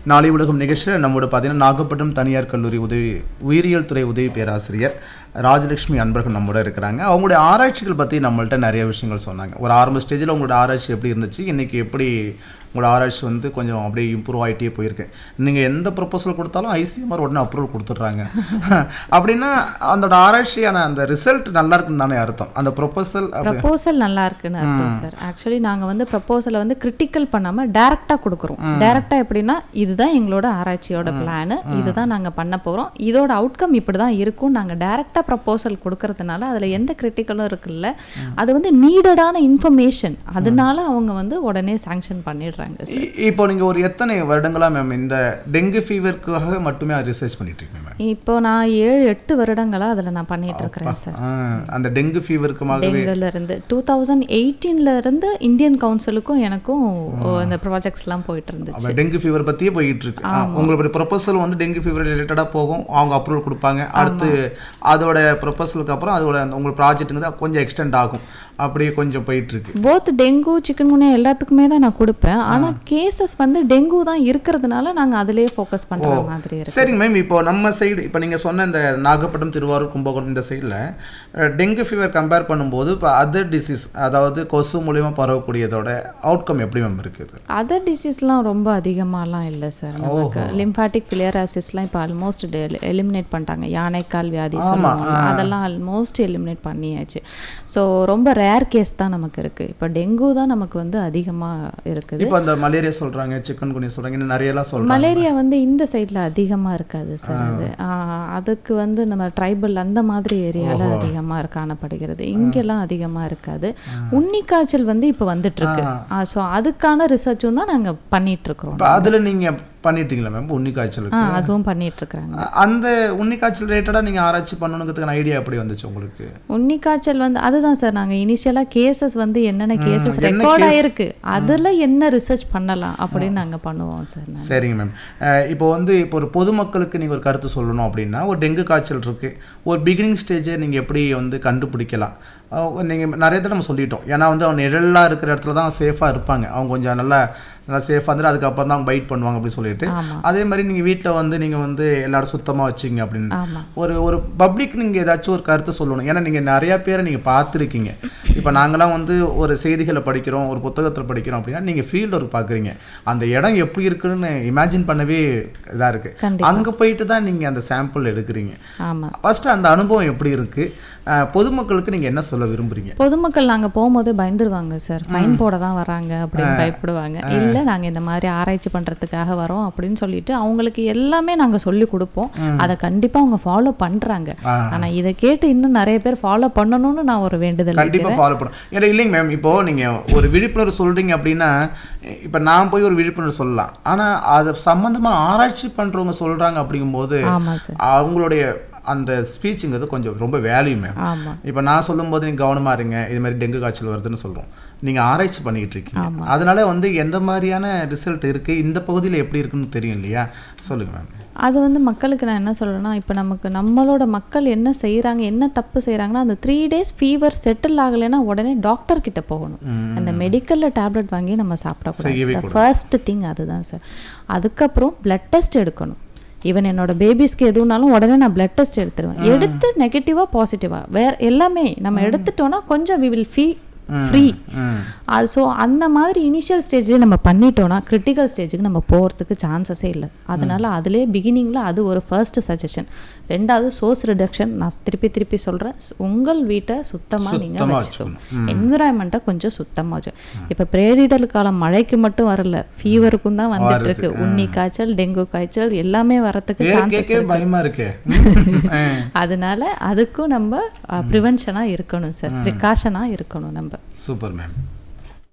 நாளை உலகம் நிகழ்ச்சியில் நம்மோட பார்த்தீங்கன்னா நாகப்பட்டினம் தனியார் கல்லூரி உதவி உயிரியல் துறை உதவி பேராசிரியர் ராஜலட்சுமி அன்பர்கள் நம்மோட இருக்கிறாங்க அவங்களுடைய ஆராய்ச்சிகள் பற்றி நம்மள்ட்ட நிறைய விஷயங்கள் சொன்னாங்க ஒரு ஆரம்ப ஸ்டேஜில் உங்களோட ஆராய்ச்சி எப்படி இருந்துச்சு இன்னைக்கு எப்படி உங்களோட ஆராய்ச்சி வந்து கொஞ்சம் அப்படியே இம்ப்ரூவ் ஆகிட்டே போயிருக்கு நீங்கள் எந்த ப்ரொபோசல் கொடுத்தாலும் ஐசிஎம்ஆர் உடனே அப்ரூவல் கொடுத்துட்றாங்க அப்படின்னா அதோட ஆராய்ச்சியான அந்த ரிசல்ட் நல்லா இருக்குன்னு தானே அர்த்தம் அந்த ப்ரொபோசல் ப்ரப்போசல் நல்லா இருக்குன்னு அர்த்தம் சார் ஆக்சுவலி நாங்க வந்து ப்ரப்போசலை வந்து கிரிட்டிக்கல் பண்ணாம டைரக்டா கொடுக்குறோம் டைரக்டா எப்படின்னா இதுதான் எங்களோட ஆராய்ச்சியோட பிளான் இதுதான் நாங்க பண்ண போறோம் இதோட அவுட்கம் இப்படிதான் இருக்கும் நாங்க டைரக்டா ப்ரப்போசல் கொடுக்கறதுனால அதுல எந்த கிரிட்டிக்கலும் இருக்குல்ல அது வந்து நீடடான இன்ஃபர்மேஷன் அதனால அவங்க வந்து உடனே சாங்ஷன் பண்ணிடுறாங்க sir. இ- இப்போ நீங்க ஒரு எத்தனை வருடங்களா மேம் இந்த டெங்கு ஃபீவருக்கு மட்டுமே ரிசர்ச் பண்ணிட்டு இருக்கீங்க மேம் இப்போ நான் ஏழு எட்டு வருடங்களா அதுல நான் பண்ணிட்டு இருக்கிறேன் சார் ஆ, அந்த டெங்கு ஃபீவருக்குமாகவே டெங்குல இருந்து டூ தௌசண்ட் எயிட்டீன்ல இருந்து இந்தியன் கவுன்சிலுக்கும் எனக்கும் இந்த ப்ராஜெக்ட்ஸ் எல்லாம் போயிட்டு இருந்துச்சு அப்ப டெங்கு ஃபீவர் பத்தியே போயிட்டு இருக்கு ஆ, உங்களுடைய ப்ரொபோசல் வந்து டெங்கு ஃபீவர் ரிலேட்டடா போகும் அவங்க அப்ரூவல் கொடுப்பாங்க அடுத்து அதோட ப்ரொபோசலுக்கு அப்புறம் அதோட அந்த உங்க ப்ராஜெக்ட்டுங்க கொஞ்சம் எக்ஸ்டெண்ட் ஆகும் அப்படியே கொஞ்சம் போயிட்டு இருக்கு போத் டெங்கு சிக்கன்குனியா எல்லாத்துக்குமே தான் நான் கொடுப்பேன் ஆனா கேசஸ் வந்து டெங்கு தான் இருக்கிறதுனால நாங்க அதிலேயே ஃபோக்கஸ் பண்ற மாதிரி இருக்கு சரிங்க மேம் இப்போ நம்ம சைடு இப்போ நீங்கள் சொன்ன இந்த நாகப்பட்டினம் திருவாரூர் கும்பகோணம் இந்த சைடில் டெங்கு ஃபீவர் கம்பேர் பண்ணும்போது இப்போ அதர் டிசீஸ் அதாவது கொசு மூலியமா பரவக்கூடியதோட அவுட்கம் எப்படி மேம் இருக்குது அதர் டிசீஸ்லாம் ரொம்ப அதிகமாலாம் இல்லை சார் நமக்கு லிம்பாட்டிக் ஃபிலியராசிஸ்லாம் இப்போ ஆல்மோஸ்ட் எலிமினேட் பண்ணிட்டாங்க யானைக்கால் வியாதி சொல்லுவாங்க அதெல்லாம் ஆல்மோஸ்ட் எலிமினேட் பண்ணியாச்சு ஸோ ரொம்ப ரேர் கேஸ் தான் நமக்கு இருக்கு இப்போ டெங்கு தான் நமக்கு வந்து அதிகமா இருக்குது இப்போ அந்த மலேரியா சொல்றாங்க சிக்கன் குனியா சொல்றாங்க இன்னும் நிறையலாம் சொல்றாங்க மலேரியா வந்து இந்த சைடில் அதிகமாக இருக்காது சார் அது ஆஹ் அதுக்கு வந்து நம்ம ட்ரைபல் அந்த மாதிரி ஏரியால அதிகமாக காணப்படுகிறது இங்கெல்லாம் அதிகமாக இருக்காது உன்னி காய்ச்சல் வந்து இப்போ வந்துட்டு இருக்கு ஸோ அதுக்கான ரிசர்ச்சும் தான் நாங்கள் பண்ணிட்டு இருக்கிறோம் இப்போ அதில் நீங்க பண்ணிட்டீங்களா மேம் உன்னி காய்ச்சலுக்கு ஆ அதுவும் பண்ணிட்டு இருக்கிறாங்க அ- அந்த உன்னி காய்ச்சல் ரிலேட்டடாக நீங்க ஆராய்ச்சி பண்ணணுங்கிறதுக்கான ஐடியா எப்படி வந்துச்சு உங்களுக்கு உன்னி காய்ச்சல் வந்து அதுதான் சார் நாங்க இனிஷியலா கேசஸ் வந்து என்னென்ன கேசஸ் என்ன ரெக்கார்ட் case? ஆயிருக்கு அதுல என்ன ரிசர்ச் பண்ணலாம் அப்படின்னு நாங்க பண்ணுவோம் சார் சரிங்க மேம் இப்போ வந்து இப்போ ஒரு பொதுமக்களுக்கு நீங்கள் ஒரு கருத்து சொல்லணும் அப்படின்னா ஒரு டெங்கு காய்ச்சல் இருக்கு ஒரு பிகினிங் ஸ்டேஜை நீங்கள் எப்படி வந்து கண்டுபிடிக்கலாம் நீங்கள் நிறைய தடவை நம்ம சொல்லிட்டோம் ஏன்னா வந்து அவங்க நிழலாக இருக்கிற இடத்துல தான் சேஃபாக இருப்பாங்க அவங்க கொஞ்சம் நல்லா நல்லா சேஃபாக இருந்துட்டு அதுக்கப்புறம் தான் அவங்க பைட் பண்ணுவாங்க அப்படின்னு சொல்லிட்டு ஆமா. அதே மாதிரி நீங்கள் வீட்டில் வந்து நீங்கள் வந்து எல்லாரும் சுத்தமாக வச்சுங்க அப்படின்னு ஆமா ஒரு ஒரு பப்ளிக் நீங்கள் ஏதாச்சும் ஒரு கருத்து சொல்லணும் ஏன்னா நீங்கள் நிறையா பேரை நீங்கள் பார்த்துருக்கீங்க இப்போ நாங்களாம் வந்து ஒரு செய்திகளை படிக்கிறோம் ஒரு புத்தகத்தில் படிக்கிறோம் அப்படின்னா நீங்கள் ஃபீல்டு ஒர்க் பார்க்குறீங்க அந்த இடம் எப்படி இருக்குன்னு இமேஜின் பண்ணவே இதாக இருக்குது கண்டிப்பா. அங்கே போயிட்டு தான் நீங்கள் அந்த சாம்பிள் எடுக்கிறீங்க ஆமா ஃபஸ்ட்டு அந்த அனுபவம் எப்படி இருக்குது பொதுமக்களுக்கு நீங்கள் என்ன சொல்ல விரும்புறீங்க பொதுமக்கள் நாங்க போகும்போதே பயந்துருவாங்க சார் ஃபைன் போட தான் வராங்க அப்படின்னு பயப்படுவாங்க இல்ல நாங்க இந்த மாதிரி ஆராய்ச்சி பண்றதுக்காக வரோம் அப்படின்னு சொல்லிட்டு அவங்களுக்கு எல்லாமே நாங்க சொல்லி கொடுப்போம் அதை கண்டிப்பா அவங்க ஃபாலோ பண்றாங்க ஆ. ஆனா இதை கேட்டு இன்னும் நிறைய பேர் ஃபாலோ பண்ணணும்னு நான் ஒரு வேண்டுதல் கண்டிப்பாக ஃபாலோ பண்ணும் ஏன்னா இல்லைங்க மேம் இப்போ நீங்கள் ஒரு விழிப்புணர்வு சொல்கிறீங்க அப்படின்னா இப்போ நான் போய் ஒரு விழிப்புணர்வு சொல்லலாம் ஆனால் அதை சம்மந்தமாக ஆராய்ச்சி பண்ணுறவங்க சொல்கிறாங்க அப்படிங்கும்போது ஆமா சார் அவங்களுடைய அந்த ஸ்பீச்சுங்கிறது கொஞ்சம் ரொம்ப வேல்யூ மேம் ஆமா இப்போ நான் சொல்லும்போது நீங்கள் கவனமாக இருங்க இது மாதிரி டெங்கு காய்ச்சல் வருதுன்னு சொல்கிறோம் நீங்கள் ஆராய்ச்சி பண்ணிக்கிட்டு இருக்கீங்க அதனால வந்து எந்த மாதிரியான ரிசல்ட் இருக்குது இந்த பகுதியில் எப்படி இருக்குன்னு தெரியும் இல்லையா சொல்லுங்கள் மேம் அது வந்து மக்களுக்கு நான் என்ன சொல்றேன்னா இப்போ நமக்கு நம்மளோட மக்கள் என்ன செய்றாங்க என்ன தப்பு செய்றாங்கன்னா அந்த த்ரீ டேஸ் ஃபீவர் செட்டில் ஆகலைன்னா உடனே டாக்டர் கிட்ட போகணும் அந்த மெடிக்கல்ல டேப்லெட் வாங்கி நம்ம செய்யவே சாப்பிடக்கூடாது ஃபர்ஸ்ட் திங் அதுதான் சார் அதுக்கப்புறம் பிளட் டெஸ்ட் எடுக்கணும் ஈவன் என்னோட பேபிஸ்க்கு எதுனாலும் உடனே நான் பிளட் டெஸ்ட் எடுத்துருவேன் எடுத்து நெகட்டிவா பாசிட்டிவா வேற எல்லாமே நம்ம எடுத்துட்டோம்னா கொஞ்சம் வி வில் ஃபீ ஃப்ரீ ம் அது ஸோ அந்த மாதிரி இனிஷியல் ஸ்டேஜ்லேயே நம்ம பண்ணிட்டோம்னா கிரிட்டிக்கல் ஸ்டேஜுக்கு நம்ம போகிறதுக்கு சான்சஸே இல்லை அதனால அதிலே பிகினிங்கில் அது ஒரு ஃபர்ஸ்ட் சஜஷன் ரெண்டாவது சோர்ஸ் ரிடக்ஷன் நான் திருப்பி திருப்பி சொல்கிறேன் உங்கள் வீட்டை சுத்தமாக நீங்கள் சுத்தமா வச்சுக்கணும் என்விரான்மெண்ட்டை கொஞ்சம் சுத்தமாக வச்சு இப்போ பிரேரிடல் காலம் மழைக்கு மட்டும் வரல ஃபீவருக்கும் தான் வந்துட்டு இருக்கு உண்ணி காய்ச்சல் டெங்கு காய்ச்சல் எல்லாமே வரத்துக்கு பேர் சான்சஸ் கேட்கவே பயமாக இருக்கே ஆ. அதனால அதுக்கும் நம்ம ப்ரிவென்ஷனாக இருக்கணும் சார் ப்ரிகாஷனாக இருக்கணும் நம்ம சூப்பர் மேம்